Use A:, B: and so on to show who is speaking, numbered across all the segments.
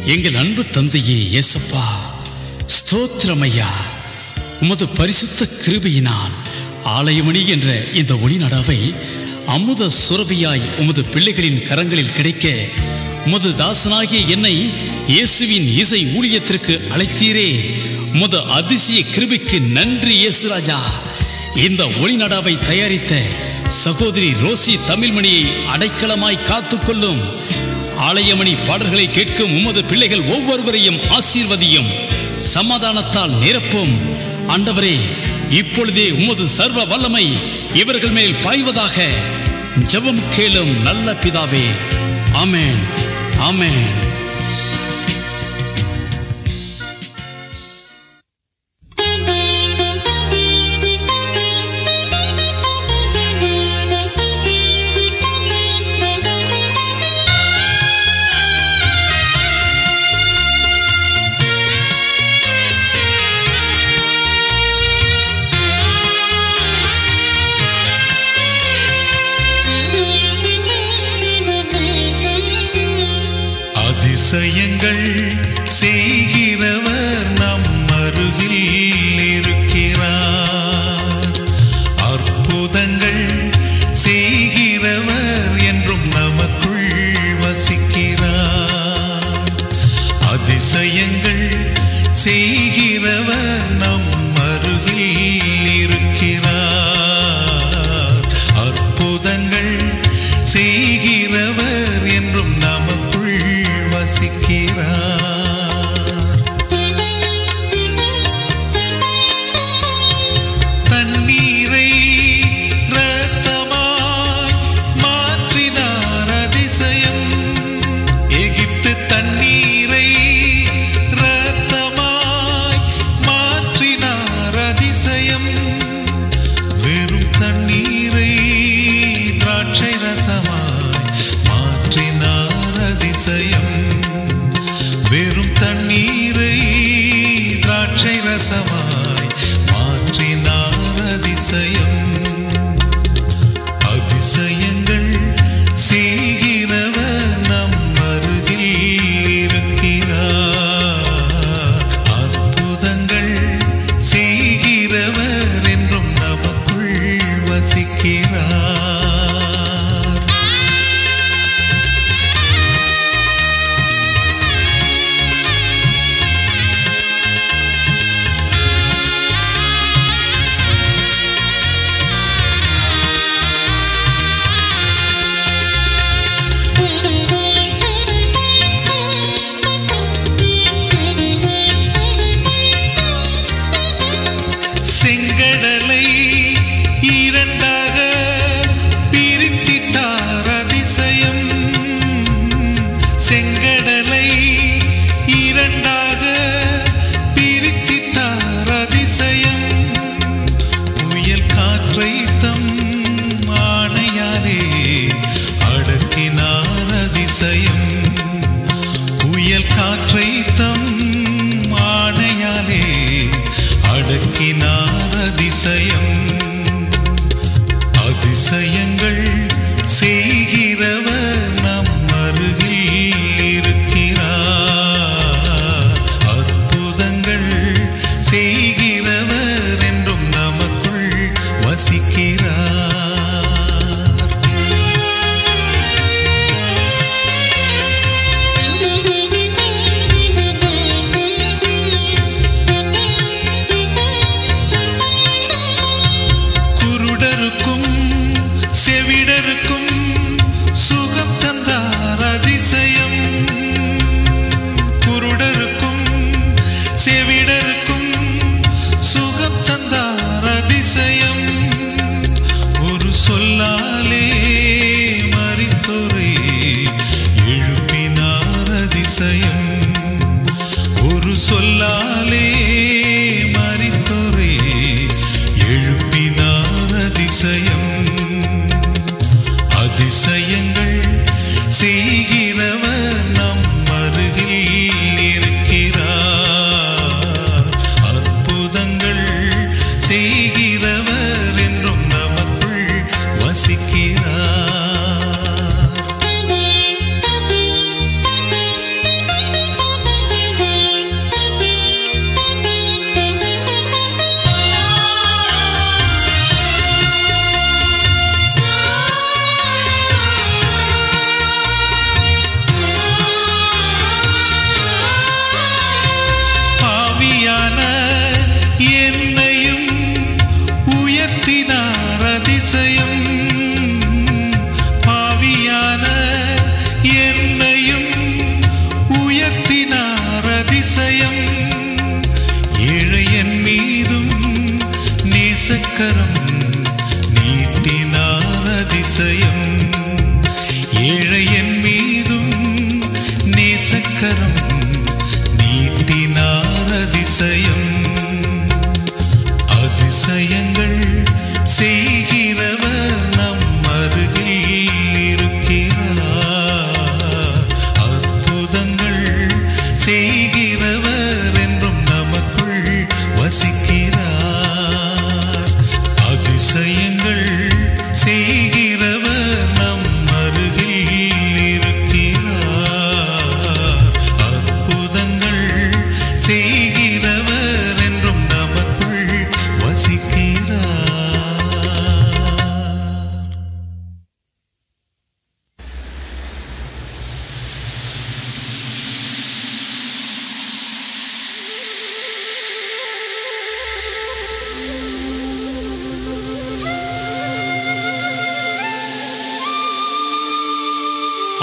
A: எங்கள் அன்பு தந்தையே இயேசப்பா ஸ்தோத்திரமையா உமது பரிசுத்த கிருபையினால் ஆலயமணி என்ற இந்த ஒளிநடாவை அமுத சுரபியாய் உமது பிள்ளைகளின் கரங்களில் கிடைக்க உமது தாசனாகிய என்னை இயேசுவின் இசை ஊழியத்திற்கு அழைத்தீரே உமது அதிசய கிருபைக்கு நன்றி இயேசு ராஜா இந்த ஒளிநடாவை தயாரித்த சகோதரி ரோசி தமிழ்மணியை அடைக்கலமாய் காத்துக்கொள்ளும் ஆலயமணி பாடல்களை கேட்கும் உமது பிள்ளைகள் ஒவ்வொருவரையும் ஆசீர்வதியும் சமாதானத்தால் நிரப்பும் ஆண்டவரே இப்பொழுதே உமது சர்வ வல்லமை இவர்கள் மேல் பாய்வதாக ஜெபம் கேளும் நல்ல பிதாவே ஆமென் ஆமென்
B: அதிசயங்கள் செய்கிறவர் நம் அருகில் இருக்கிறார் அற்புதங்கள் செய்கிறவர் என்றும் நமக்குள் வசிக்கிறார் அதிசயங்கள் செய்கிறவர் நம் அருகில் இருக்கிறார் அற்புதங்கள் செய்கிறவர் என்றும் நமக்குள் வசிக்கிறார்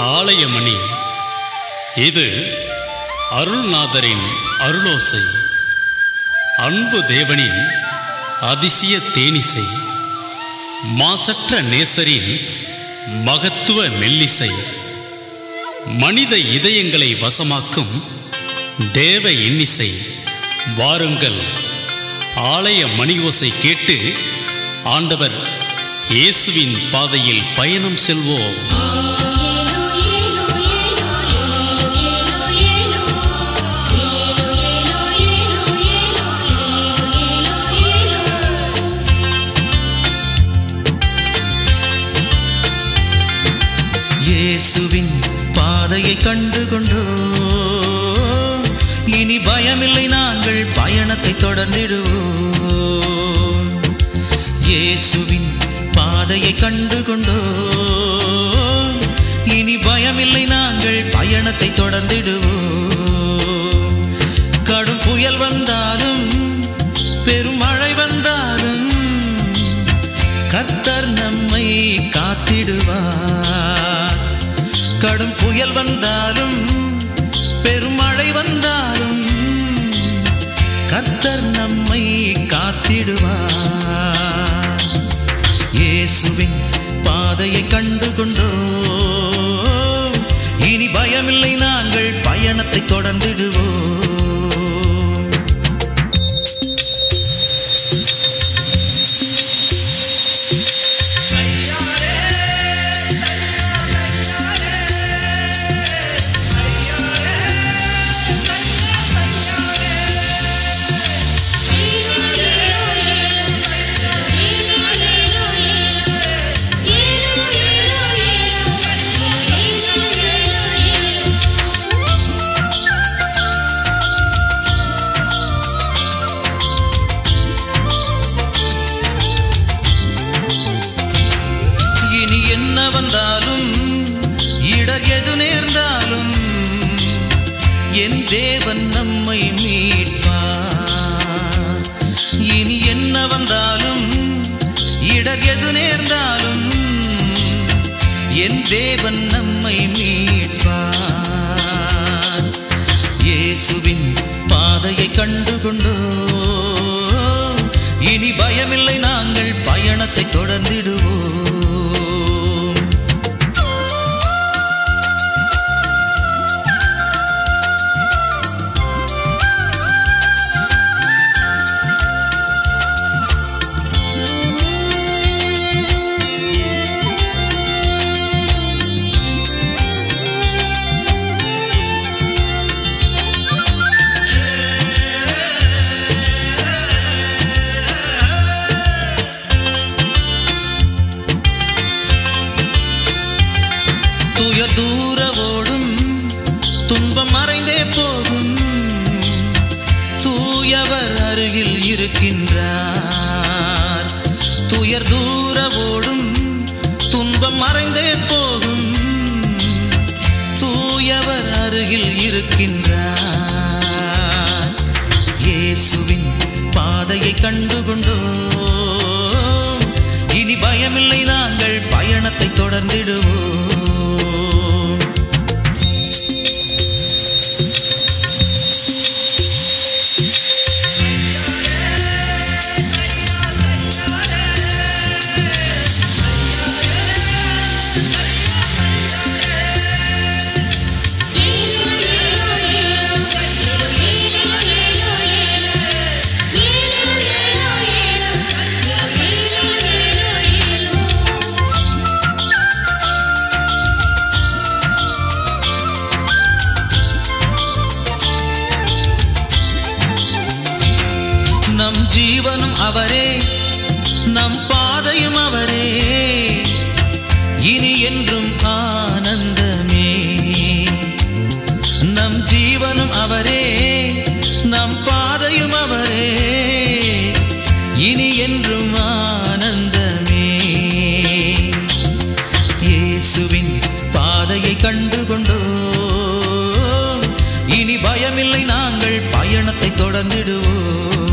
A: ஆலயமணி இது அருள்நாதரின் அருளோசை அன்பு தேவனின் அதிசய தேனிசை மாசற்ற நேசரின் மகத்துவ மெல்லிசை மனித இதயங்களை வசமாக்கும் தேவ இன்னிசை வாருங்கள் ஆலய மணி ஓசை கேட்டு ஆண்டவர் இயேசுவின் பாதையில் பயணம் செல்வோம்
C: இயேசுவின் பாதையை கண்டு கொண்டோ இனி பயமில்லை நாங்கள் பயணத்தை தொடர்ந்திடுவோம் இயேசுவின் பாதையை கண்டு கொண்டோ இனி பயமில்லை நாங்கள் பயணத்தை தொடர்ந்திடுவோம் கடும் புயல் வந்தாலும் பெருமழை வந்தாலும் கர்த்தர் நம்மை காத்திடுவார் கடும் புயல் வந்தாலும் பெருமழை வந்தாலும் கர்த்தர் நம்மை காத்திடுவார் இயேசுவின் பாதையை கண்டு கொண்டோ இனி பயமில்லை நாங்கள் பயணத்தை தொடர்ந்திடுவோம் இனி என்ன வந்தாலும் இடர் எது நேர்ந்தாலும் என் தேவன் நம்மை மீட்பார் இனி என்ன வந்தாலும் இடர் எது நேர்ந்தாலும் என் தேவன் நம்மை மீட்பார் இயேசுவின் பாதையை கண்டு கொண்டோ இனி பயமில்லை நாங்கள் பயணத்தை தொடர்ந்திடுவோம் துயர் தூர ஓடும் துன்பம் மறைந்தே போகும் தூயவர் அருகில் இருக்கின்றார் துயர் தூர ஓடும் துன்பம் மறைந்தே போகும் தூயவர் அருகில் இருக்கின்றார் இயேசுவின் பாதையை கண்டு கொண்டோ இனி பயமில்லை நாங்கள் பயணத்தை தொடர்ந்திடுவோம் நம் ஜீவனும் அவரே நம் பாதையும் அவரே இனி என்றும் ஆனந்தமே நம் ஜீவனும் அவரே நம் பாதையும் அவரே இனி என்றும் ஆனந்தமே இயேசுவின் பாதையை கண்டு கொண்டோ இனி பயமில்லை நாங்கள் பயணத்தை தொடர்ந்திடுவோம்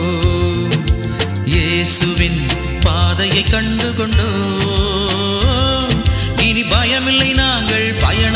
C: இயேசுவின் பாதையை கண்டு கொண்டோ இனி பயமில்லை நாங்கள் பயண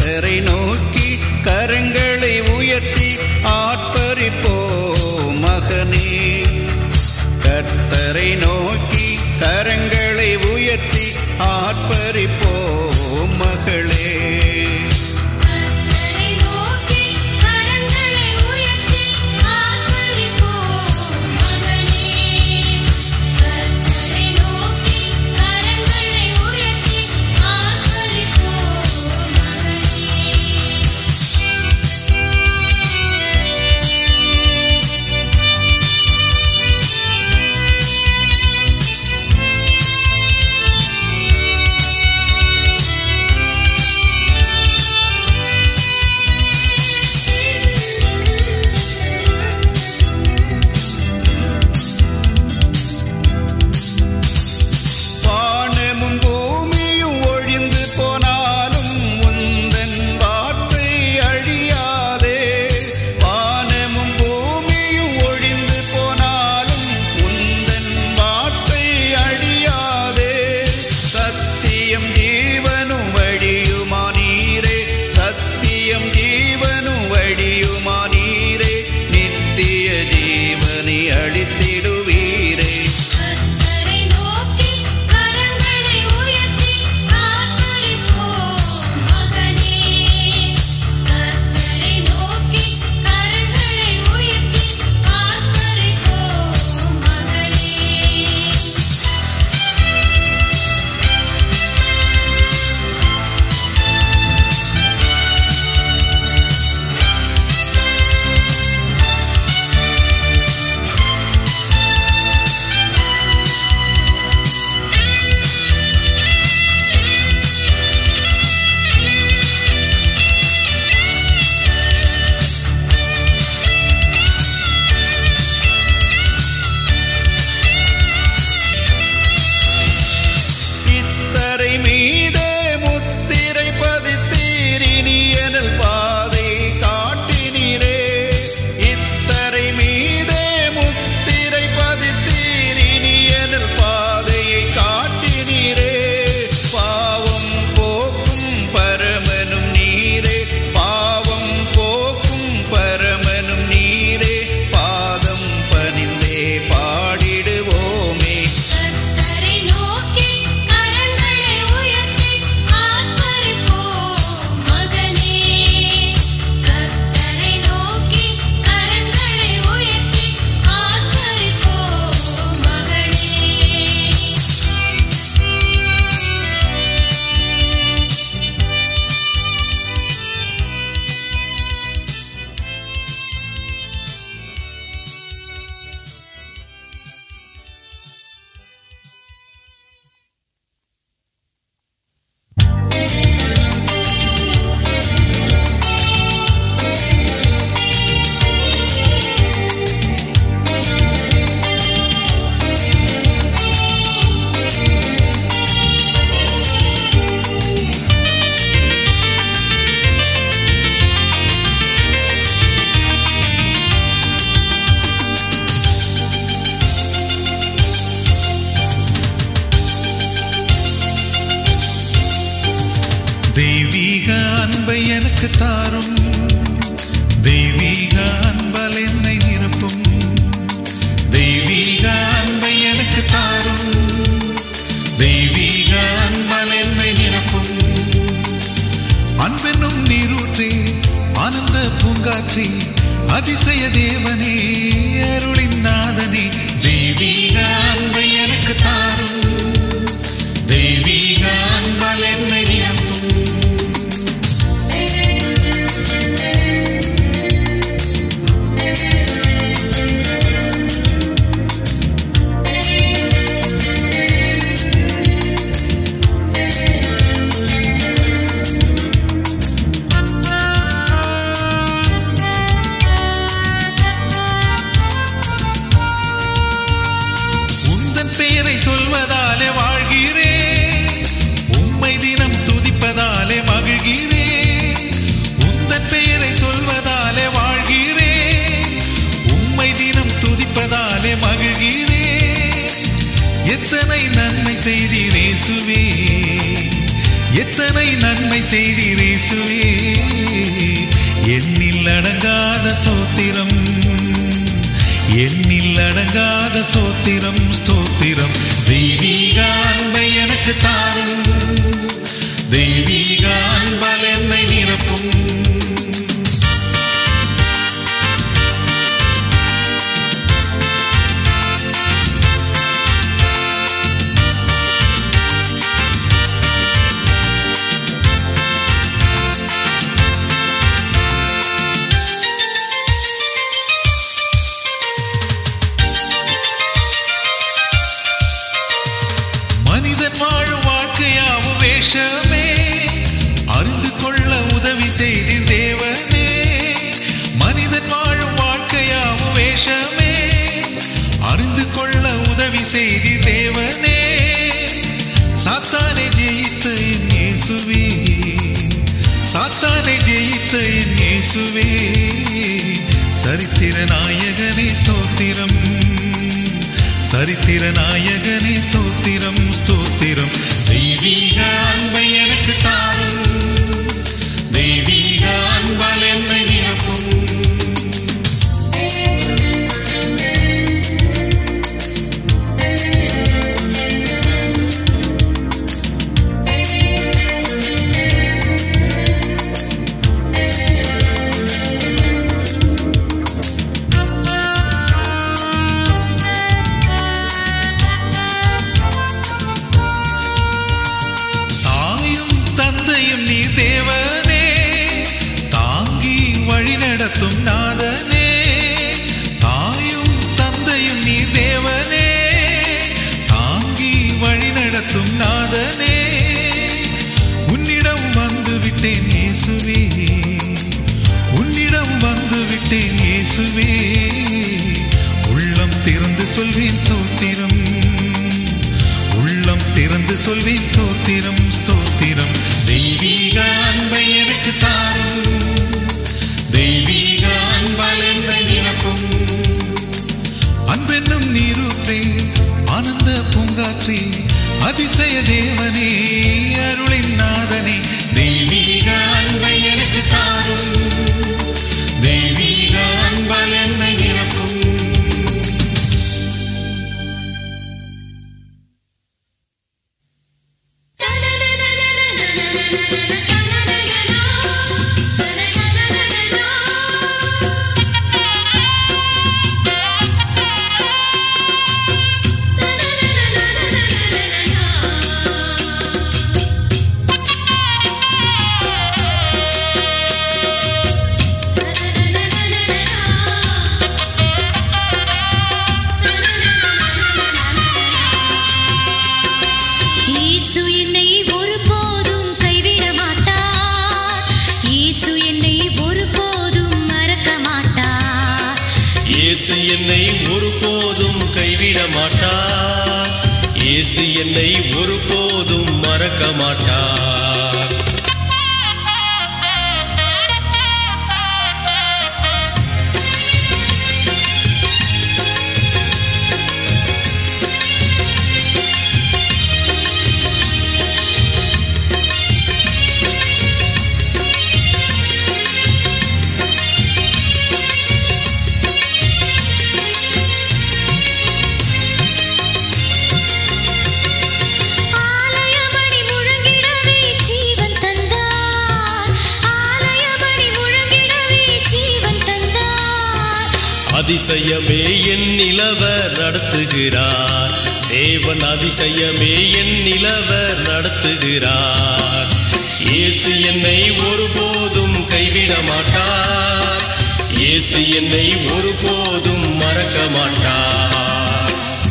D: கர்த்தரை நோக்கி கரங்களை உயர்த்தி ஆர்ப்பரிப்போ மகனே கர்த்தரை நோக்கி கரங்களை உயர்த்தி ஆர்ப்பரிப்போ மகளே
E: கர்த்தரை நோக்கி கரங்களை உயர்த்தி ஆர்ப்பரிப்போம் மகனே கர்த்தரை நோக்கி கரங்களை உயர்த்தி ஆர்ப்பரிப்போம் மகனே
D: வானமும் பூமியும் ஒழிந்து போனாலும் உந்தன் வார்த்தை அழியாதே வானமும் பூமியும் ஒழிந்து போனாலும் உந்தன் வார்த்தை அழியாதே சத்தியம் ஜீவனும் வழியுமா நீரே சத்தியம் ஜீவனும் வழியுமா நீரே நித்திய ஜீவனை அளித்திடுவீரே
E: கர்த்தரை நோக்கி கரங்களை உயர்த்தி ஆர்ப்பரிப்போம் மகனே கர்த்தரை நோக்கி கரங்களை உயர்த்தி ஆர்ப்பரிப்போம் மகளே
D: இத்தரை மீதே முத்திரை பதித்தீரினி எனல் பாதை காட்டினீரே இத்தரை மீதே முத்திரை பதித்தீரினி எனல் பாதையை காட்டினீரே பாவம் போக்கும் பரமனும் நீரே பாவம் போக்கும் பரமனும் நீரே பாதம் பணிந்தே பாடிடுவோமே
E: கர்த்தரை நோக்கி கரங்களை உயர்த்தி ஆர்ப்பரிப்போம் மகனே கர்த்தரை நோக்கி கரங்களை உயர்த்தி ஆர்ப்பரிப்போம் மகளே
B: தெய்வீக அன்பை எனக்கு தாரும் தெய்வீக அன்பால் என்னை நிரப்பும் தெய்வீக அன்பை எனக்கு தாரும் தெய்வீக அன்பால் என்னை நிரப்பும் அன்பென்னும் நீரூற்றே ஆனந்த பூங்காற்றே அதிசய தேவனே அருளின் நாதனே தெய்வீக அன்பை எனக்கு தாரும் தெய்வீக அன்பால் என்னை நிரப்பும் உந்தன் பெயரை சொல்வதாலே வாழ்கிறேன் உம்மை தினம் துதிப்பதாலே மகிழ்கிறேன் உந்தன் பெயரை சொல்வதாலே வாழ்கிறேன் உம்மை தினம் துதிப்பதாலே மகிழ்கிறேன் எத்தனை நன்மை செய்தீரேசுவே எத்தனை நன்மை செய்தீர் இயேசுவே எண்ணில் அடங்காத ஸ்தோத்திரம் எண்ணில் அடங்காத ஸ்தோத்திரம் ஸ்தோத்திரம் தெய்வீக அன்பை எனக்கு தாரும் தெய்வீக அன்பால் என்னை நிரப்பும் மனிதன் வாழும் வாழ்க்கையாவும் வேஷமே அறிந்து கொள்ள உதவி செய்தி தேவனே மனிதன் வாழும் வாழ்க்கையாவும் வேஷமே அறிந்து கொள்ள உதவி செய்தி தேவனே சாத்தானை ஜெயித்த என் இயேசுவே சாத்தானை ஜெயித்த என் இயேசுவே சரித்திர நாயகனே ஸ்தோத்திரம் சரித்திர நாயகனே ஸ்தோத்திரம் ஸ்தோத்திரம் தெய்வீக அன்பை எனக்கு தாரும் தெய்வீக அன்பால் என்னை நிரப்பும் தாயும் தந்தையும் நீ தேவனே தாங்கி வழி நடத்தும் நாதனே தாயும் தந்தையும் நீ தேவனே தாங்கி வழி நடத்தும் நாதனே உன்னிடம் வந்து விட்டேன் இயேசுவே உன்னிடம் வந்து விட்டேன் இயேசுவே உள்ளம் திறந்து சொல்வேன் ஸ்தோத்திரம் உள்ளம் திறந்து சொல்வேன் ஸ்தோத்திரம் ஸ்தோத்திரம் தெய்வீக அன்பை எனக்கு தாரும் தெய்வீக அன்பால் என்னை நிரப்பும் அன்பென்னும் நீரூற்றே ஆனந்த பூங்காற்றே அதிசய தேவனே அருளின் நாதனே தெய்வீக அன்பை எனக்கு தாரும் தெய்வீக அன்பால் என்னை நிரப்பும்
E: இயேசு என்னை ஒருபோதும் கைவிட மாட்டார் இயேசு என்னை ஒருபோதும் மறக்க மாட்டார்
F: இயேசு என்னை ஒருபோதும் கைவிட மாட்டார் இயேசு என்னை ஒருபோதும் மறக்க மாட்டார்
E: ஆலயமணி முழங்கிடவே ஜீவன் தந்தார் ஆலயமணி முழங்கிடவே ஜீவன் தந்தார்
F: அதிசயமே என் நிலவர் நடத்துகிறார் தேவன் அதிசயமே என் நிலவர் நடத்துகிறார் இயேசு என்னை ஒருபோதும் கைவிட மாட்டார் இயேசு என்னை ஒருபோதும் மறக்க மாட்டார்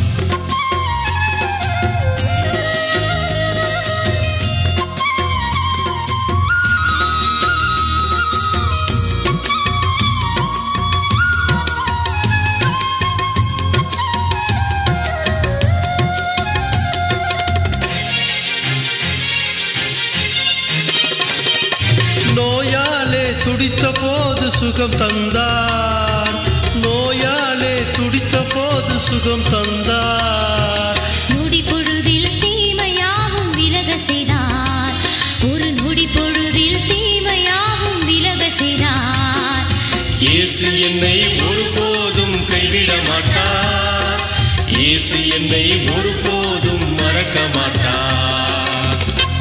F: நோயாலே துடித்த போது சுகம் தந்தார் நோயாலே துடித்த போது சுகம் தந்தார்
E: நொடி பொழுதில் தீமையாவும் விலக செய்தார்
F: மாட்டார்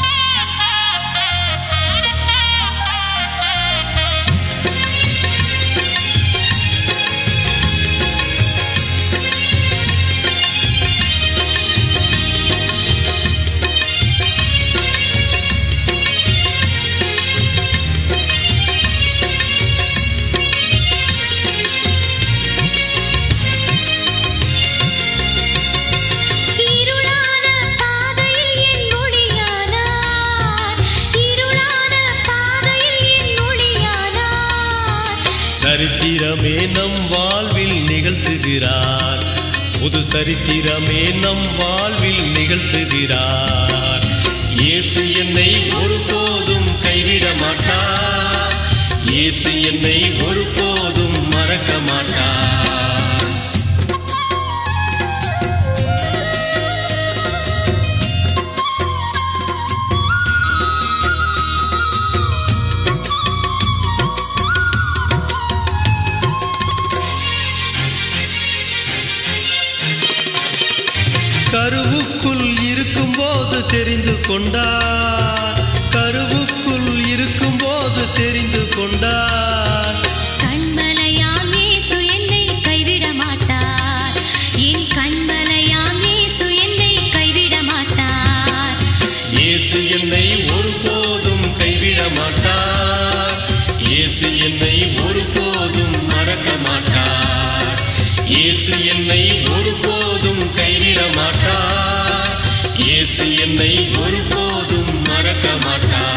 E: இருளான பாதையில் என் ஒளியானார் இருளான பாதையில் என் ஒளியானார்
F: சரித்திரமே நம் வாழ்வில் நிகழ்த்துகிறார் புது சரித்திரமே நம் வாழ்வில் நிகழ்த்துகிறார் இயேசு என்னை ஒருபோதும் கைவிட மாட்டார் இயேசு என்னை ஒருபோதும் மறக்க மாட்டார் கருவுக்குள் இருக்கும்போது தெரிந்து கொண்டார் கருவுக்குள் இருக்கும்போது தெரிந்து கொண்டார்
E: கண்மலையாம் இயேசு என்னை கைவிட மாட்டார் என் கண்மலையாம் இயேசு என்னை கைவிட மாட்டார்
F: இயேசு என்னை ஒருபோதும் கைவிட மாட்டார் இயேசு என்னை ஒருபோதும் மறக்க மாட்டார் இயேசு என்னை ஒருபோதும் கைவிட மாட்டார் இயேசு என்னை ஒருபோதும் மறக்க மாட்டார்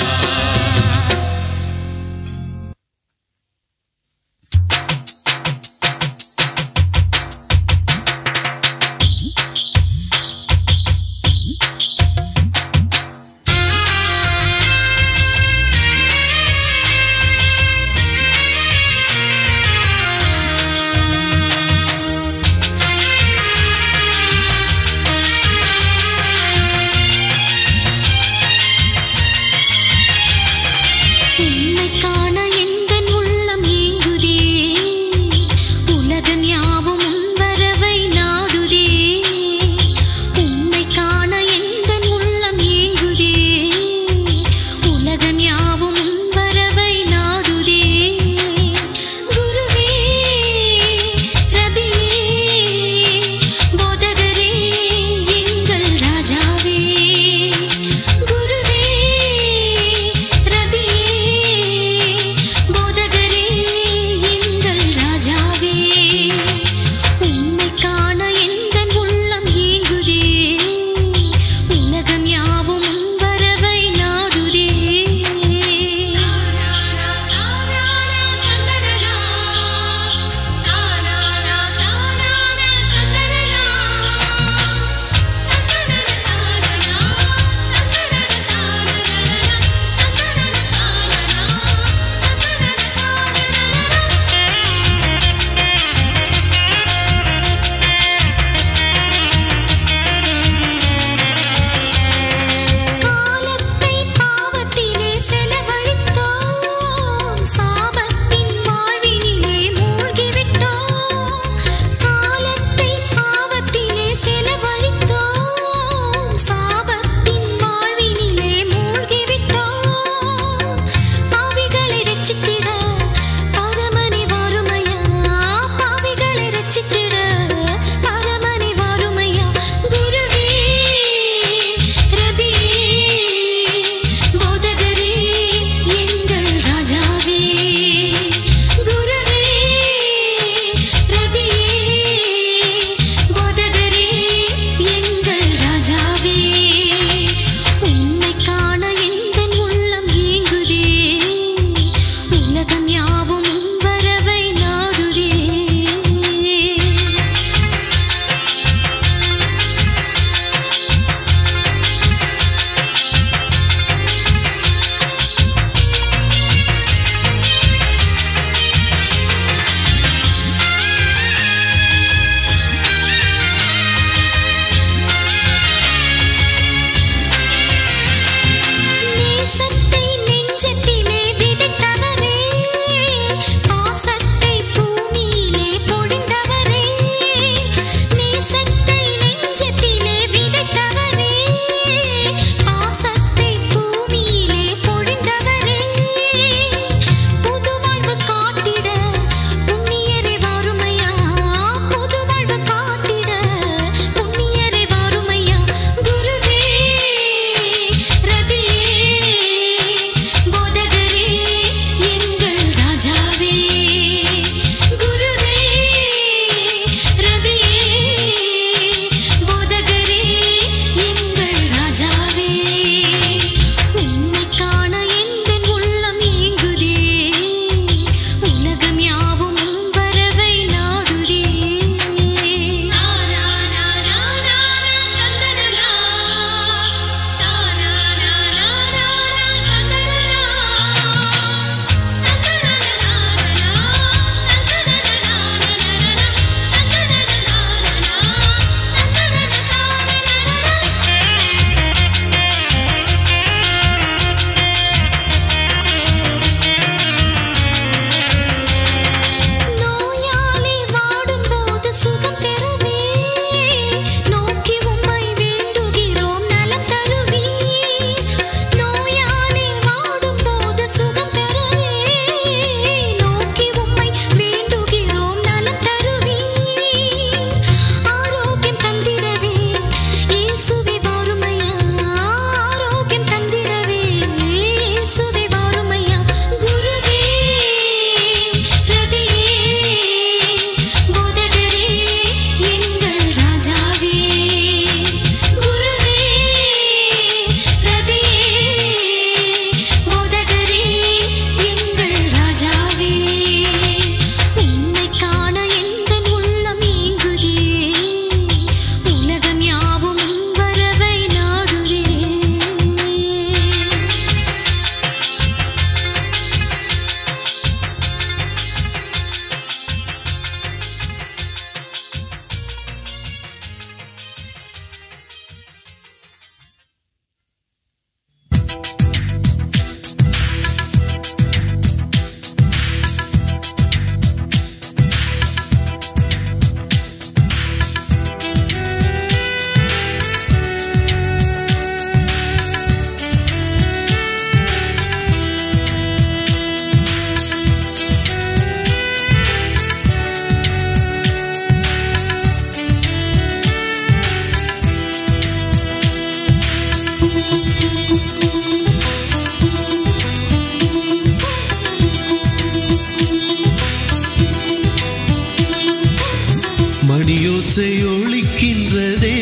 B: மணியோசை ஒழிக்கின்றதே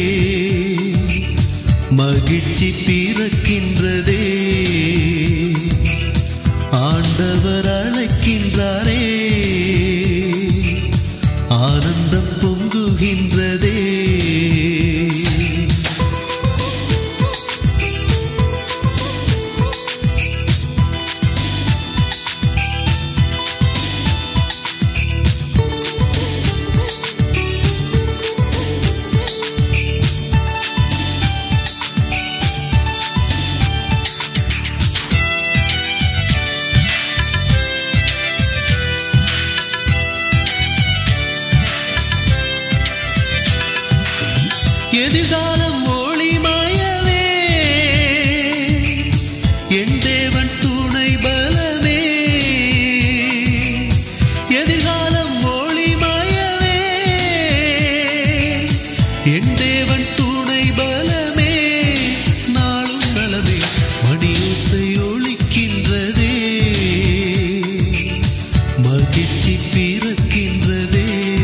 B: மகிழ்ச்சி பிறக்கின்றதே ஆண்டவர் அழைக்கின்றாரே ஆனந்தம் பொங்குகின்றதே எதிர்காலம் ஒளிமயமே என் தேவன் துணை பலமே எதிர்காலம் ஒளிமயமே என் தேவன் துணை பலமே நாளும் நலமே மணியோசை ஒழிக்கின்றதே மகிழ்ச்சி பிறக்கின்றதே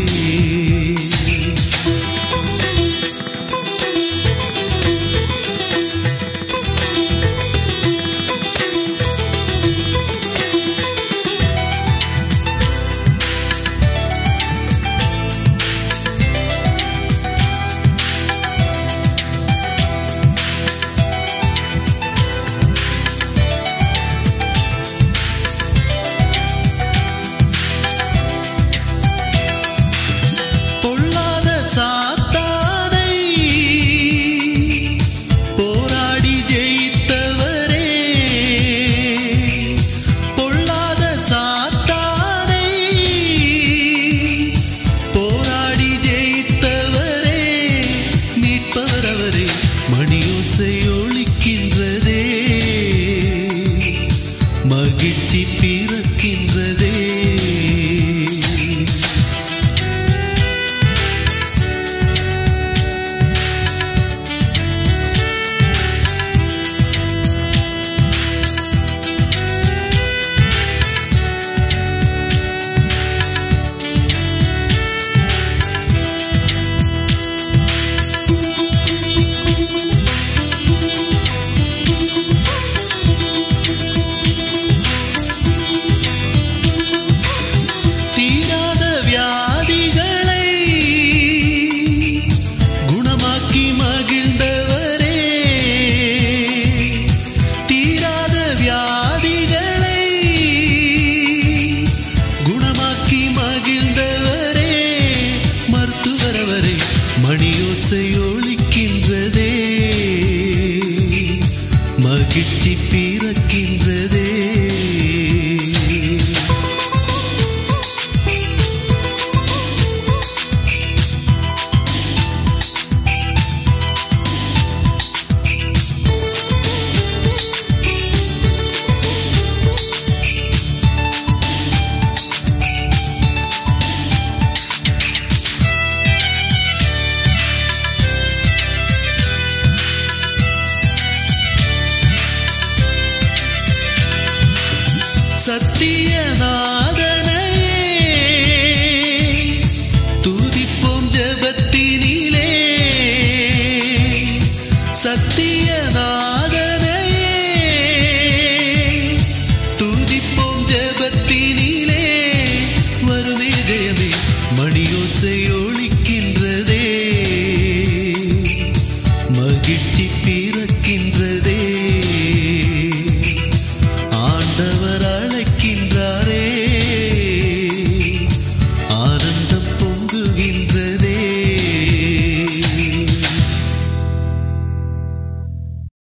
B: பொல்லாத சாத்தானை போராடி ஜெயித்தவரே பொல்லாத சாத்தானை போராடி ஜெயித்தவரே மீட்பவர் அவரே மணியோசை ஒழிக்கின்றதே மகிழ்ச்சி பிறக்கின்றதே தீராத வியாதிகளை குணமாக்கி மகிழ்ந்தவரே தீராத வியாதிகளை குணமாக்கி மகிழ்ந்தவரே மருத்துவர் அவரே மணியோசை ஒழிக்கின்றதே மகிழ்ச்சி பிறக்கின்ற